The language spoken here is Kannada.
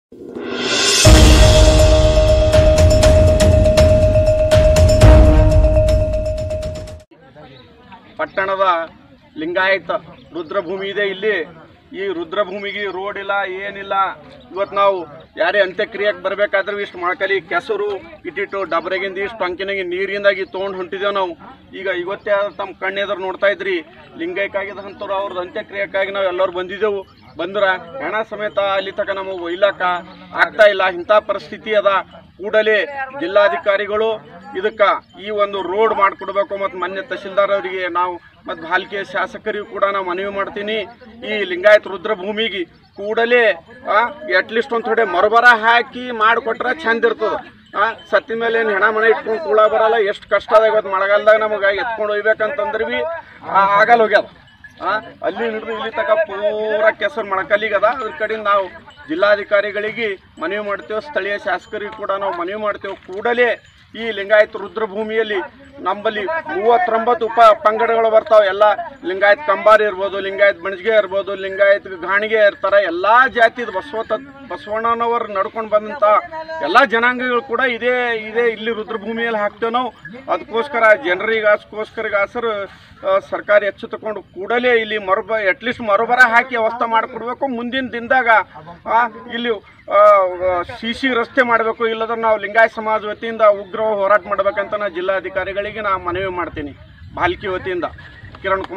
ಪಟ್ಟಣದ ಲಿಂಗಾಯತ ರುದ್ರಭೂಮಿ ಇದೆ ಇಲ್ಲಿ ಈ ರುದ್ರಭೂಮಿಗೆ ರೋಡ್ ಇಲ್ಲ ಏನಿಲ್ಲ ಇವತ್ತು ನಾವು ಯಾರೇ ಅಂತ್ಯಕ್ರಿಯೆಗೆ ಬರಬೇಕಾದ್ರೆ ಇಷ್ಟು ಮೊಳಕಲಿ ಕೆಸರು ಇಟ್ಟಿಟ್ಟು ಡಬರೆಗಿಂದ ಇಷ್ಟು ಟಂಕಿನಾಗಿ ನೀರಿಂದಾಗಿ ತೊಗೊಂಡು ಹೊಂಟಿದ್ದೇವೆ ನಾವು ಈಗ ಇವತ್ತೇ ತಮ್ಮ ಕಣ್ಣೆದ್ರು ನೋಡ್ತಾ ಇದ್ರಿ ಲಿಂಗೈಕಾಗಿದ್ದಂಥವ್ರು ಅವ್ರದ್ದು ಅಂತ್ಯಕ್ರಿಯೆಗಾಗಿ ನಾವು ಎಲ್ಲರೂ ಬಂದಿದ್ದೆವು ಬಂದ್ರ ಹೆಣ ಸಮೇತ ಅಲ್ಲಿ ತನಕ ನಮಗೆ ಒಯ್ಲಕ್ಕ ಆಗ್ತಾ ಇಲ್ಲ ಇಂಥ ಪರಿಸ್ಥಿತಿ ಅದ ಕೂಡಲೇ ಜಿಲ್ಲಾಧಿಕಾರಿಗಳು ಇದಕ್ಕ ಈ ಒಂದು ರೋಡ್ ಮಾಡಿಕೊಡ್ಬೇಕು ಮತ್ತು ಮಾನ್ಯ ತಹಶೀಲ್ದಾರ್ ಅವರಿಗೆ ನಾವು ಮತ್ತು ಭಾಲ್ಕೆ ಶಾಸಕರಿಗೂ ಕೂಡ ನಾವು ಮನವಿ ಮಾಡ್ತೀನಿ ಈ ಲಿಂಗಾಯತ ರುದ್ರಭೂಮಿಗೆ ಕೂಡಲೇ ಅಟ್ಲೀಸ್ಟ್ ಒಂದು ಥೋಡೆ ಮರಬರ ಹಾಕಿ ಮಾಡಿಕೊಟ್ರೆ ಚಂದ ಇರ್ತದೆ ಆ ಸತ್ತಿನ ಮೇಲೆ ಏನು ಹೆಣ ಮನೆ ಇಟ್ಕೊಂಡು ಕೂಳ ಬರಲ್ಲ ಎಷ್ಟು ಕಷ್ಟ ಅದ ಇವತ್ತು ಮಳೆಗಾಲದಾಗ ನಮಗೆ ಎತ್ಕೊಂಡು ಹೋಗ್ಬೇಕಂತಂದ್ರೆ ಭೀ ಆ- ಆಗಲ್ಲ ಹೋಗ್ಯದ ಆ, ಅಲ್ಲಿ ಹಿಡಿದು ಇಲ್ಲಿ ತಕ ಪೂರ ಕೆಸರು ಮೊಳಕಲ್ಲಿಗದ ಅದ್ರ ಕಡೆಯಿಂದ ನಾವು ಜಿಲ್ಲಾಧಿಕಾರಿಗಳಿಗೆ ಮನವಿ ಮಾಡ್ತೇವೆ ಸ್ಥಳೀಯ ಶಾಸಕರಿಗೆ ಕೂಡ ನಾವು ಮನವಿ ಮಾಡ್ತೇವೆ ಕೂಡಲೇ ಈ ಲಿಂಗಾಯತ ರುದ್ರಭೂಮಿಯಲ್ಲಿ ನಮ್ಮಲ್ಲಿ ಮೂವತ್ತೊಂಬತ್ತು ಉಪ ಪಂಗಡಗಳು ಬರ್ತಾವೆ ಎಲ್ಲ ಲಿಂಗಾಯತ್ ಕಂಬಾರಿ ಇರ್ಬೋದು ಲಿಂಗಾಯತ್ ಬಣಜಿಗೆ ಇರ್ಬೋದು ಲಿಂಗಾಯತ್ ಗಾಣಿಗೆ ಇರ್ತಾರೆ ಎಲ್ಲ ಜಾತಿದ ಬಸವ ತತ್ ಬಸವಣ್ಣನವರು ನಡ್ಕೊಂಡು ಬಂದಂಥ ಎಲ್ಲ ಜನಾಂಗಗಳು ಕೂಡ ಇದೇ ಇದೇ ಇಲ್ಲಿ ರುದ್ರಭೂಮಿಯಲ್ಲಿ ಹಾಕ್ತೇವೆ ನಾವು ಅದಕ್ಕೋಸ್ಕರ ಜನರಿಗೆ ಅದಕ್ಕೋಸ್ಕರ ಸರ್ಕಾರ ಎಚ್ಚು ತಗೊಂಡು ಕೂಡಲೇ ಇಲ್ಲಿ ಮರುಬ ಅಟ್ಲೀಸ್ಟ್ ಮರುಬರ ಹಾಕಿ ವ್ಯವಸ್ಥೆ ಮಾಡಿಕೊಡ್ಬೇಕು ಮುಂದಿನ ದಿನದಾಗ ಆ, ಇಲ್ಲಿ ಸಿ ಸಿ ರಸ್ತೆ ಮಾಡಬೇಕು ಇಲ್ಲದ್ರೆ ನಾವು ಲಿಂಗಾಯತ ಸಮಾಜ ವತಿಯಿಂದ ಉಗ್ರ ಹೋರಾಟ ಮಾಡ್ಬೇಕಂತ ನಾ ಜಿಲ್ಲಾಧಿಕಾರಿಗಳಿಗೆ ನಾ ಮನವಿ ಮಾಡ್ತೀನಿ ಭಾಲ್ಕಿ ವತಿಯಿಂದ ಕಿರಣ್ ಕುಮಾರ್